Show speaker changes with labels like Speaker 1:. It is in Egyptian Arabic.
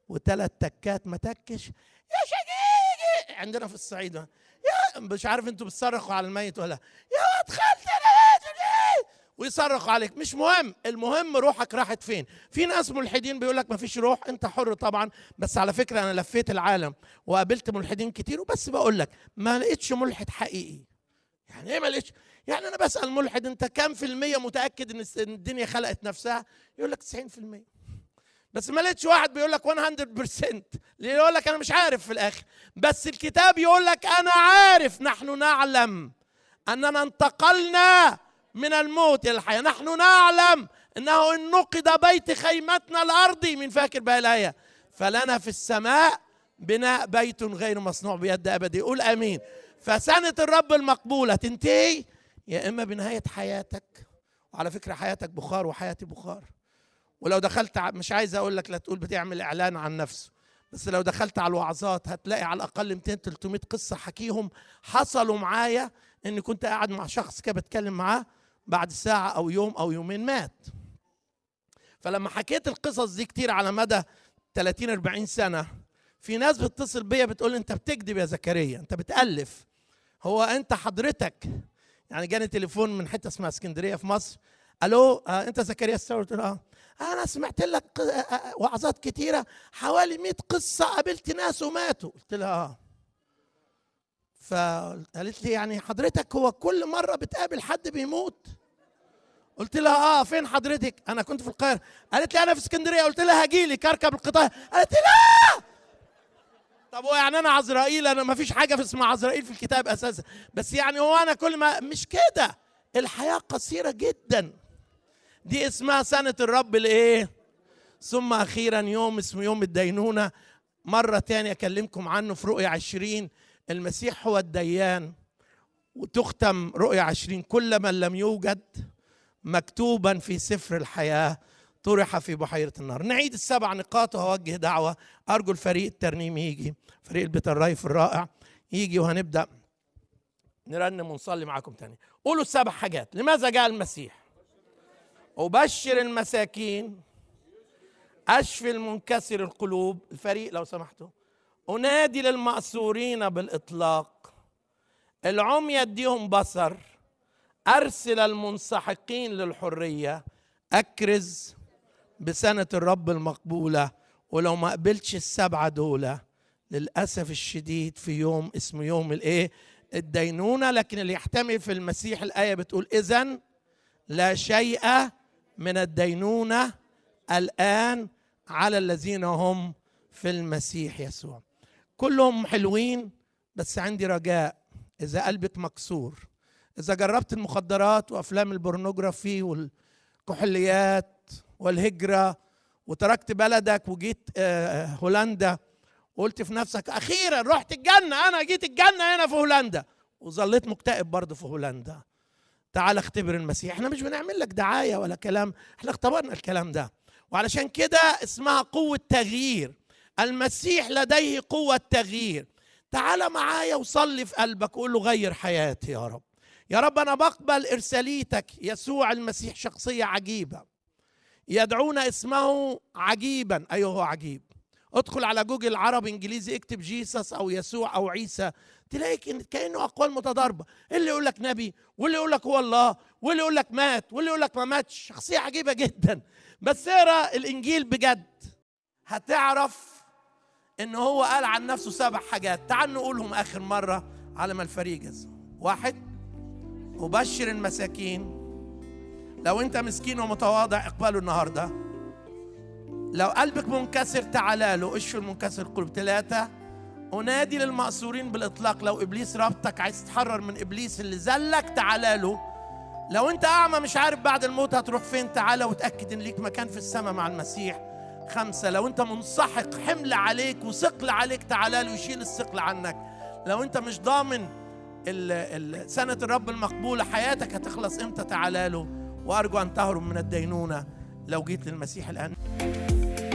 Speaker 1: وثلاث تكات ما تكش يا شقيقي عندنا في الصعيد يا مش عارف انتوا بتصرخوا على الميت ولا يا واد خالتي ويصرخوا عليك مش مهم المهم روحك راحت فين في ناس ملحدين بيقول لك ما فيش روح انت حر طبعا بس على فكره انا لفيت العالم وقابلت ملحدين كتير وبس بقول لك ما لقيتش ملحد حقيقي يعني ايه ما لقيتش يعني انا بسال ملحد انت كام في الميه متاكد ان الدنيا خلقت نفسها يقول لك 90% بس ما لقيتش واحد بيقول لك 100% ليه يقول لك انا مش عارف في الاخر بس الكتاب يقول لك انا عارف نحن نعلم اننا انتقلنا من الموت الى الحياه نحن نعلم انه ان نقد بيت خيمتنا الارضي من فاكر بقى الايه فلنا في السماء بناء بيت غير مصنوع بيد ابدي قول امين فسنه الرب المقبوله تنتهي يا اما بنهايه حياتك وعلى فكره حياتك بخار وحياتي بخار ولو دخلت مش عايز اقول لك لا تقول بتعمل اعلان عن نفسه بس لو دخلت على الوعظات هتلاقي على الاقل 200 300 قصه حكيهم حصلوا معايا اني كنت قاعد مع شخص كده بتكلم معاه بعد ساعه او يوم او يومين مات فلما حكيت القصص دي كتير على مدى 30 40 سنه في ناس بتتصل بيا بتقول انت بتكذب يا زكريا انت بتالف هو انت حضرتك يعني جاني تليفون من حته اسمها اسكندريه في مصر الو آه انت زكريا الساوي قلت له اه انا سمعت لك وعظات كتيره حوالي 100 قصه قابلت ناس وماتوا قلت لها اه فقالت لي يعني حضرتك هو كل مره بتقابل حد بيموت قلت لها اه فين حضرتك انا كنت في القاهره قالت لي انا في اسكندريه قلت لها هجي لك اركب القطار قالت لي لا طب هو يعني انا عزرائيل انا ما فيش حاجه في اسمها عزرائيل في الكتاب اساسا بس يعني هو انا كل ما مش كده الحياه قصيره جدا دي اسمها سنه الرب الايه ثم اخيرا يوم اسمه يوم الدينونه مره تانية اكلمكم عنه في رؤيا عشرين المسيح هو الديان وتختم رؤيا عشرين كل من لم يوجد مكتوبا في سفر الحياه طرح في بحيرة النار نعيد السبع نقاط وهوجه دعوة أرجو الفريق الترنيم يجي فريق البيت الرايف الرائع يجي وهنبدأ نرنم ونصلي معاكم تاني قولوا السبع حاجات لماذا جاء المسيح أبشر المساكين أشفي المنكسر القلوب الفريق لو سمحتوا أنادي للمأسورين بالإطلاق العمي يديهم بصر أرسل المنسحقين للحرية أكرز بسنة الرب المقبولة ولو ما قبلتش السبعة دول للأسف الشديد في يوم اسمه يوم الإيه الدينونة لكن اللي يحتمل في المسيح الآية بتقول إذا لا شيء من الدينونة الآن على الذين هم في المسيح يسوع كلهم حلوين بس عندي رجاء إذا قلبك مكسور إذا جربت المخدرات وأفلام البورنوجرافي والكحوليات والهجرة وتركت بلدك وجيت هولندا وقلت في نفسك أخيرا رحت الجنة أنا جيت الجنة هنا في هولندا وظليت مكتئب برضه في هولندا تعال اختبر المسيح احنا مش بنعمل لك دعاية ولا كلام احنا اختبرنا الكلام ده وعلشان كده اسمها قوة تغيير المسيح لديه قوة تغيير تعال معايا وصلي في قلبك وقول له غير حياتي يا رب يا رب انا بقبل ارساليتك يسوع المسيح شخصيه عجيبه يدعون اسمه عجيبا ايوه هو عجيب ادخل على جوجل عربي انجليزي اكتب جيسس او يسوع او عيسى تلاقي كانه اقوال متضاربه اللي يقول لك نبي واللي يقول لك هو الله واللي يقول لك مات واللي يقول لك ما ماتش شخصيه عجيبه جدا بس اقرا الانجيل بجد هتعرف ان هو قال عن نفسه سبع حاجات تعال نقولهم اخر مره على ما الفريق جاز واحد أبشر المساكين لو أنت مسكين ومتواضع اقبله النهاردة لو قلبك منكسر تعالى له اشفي المنكسر القلوب ثلاثة أنادي للمأسورين بالإطلاق لو إبليس ربطك عايز تتحرر من إبليس اللي زلك تعالى له لو أنت أعمى مش عارف بعد الموت هتروح فين تعالى وتأكد إن ليك مكان في السماء مع المسيح خمسة لو أنت منسحق حمل عليك وثقل عليك تعالى له يشيل الثقل عنك لو أنت مش ضامن سنة الرب المقبولة حياتك هتخلص امتى تعالى له وارجو ان تهرب من الدينونة لو جيت للمسيح الان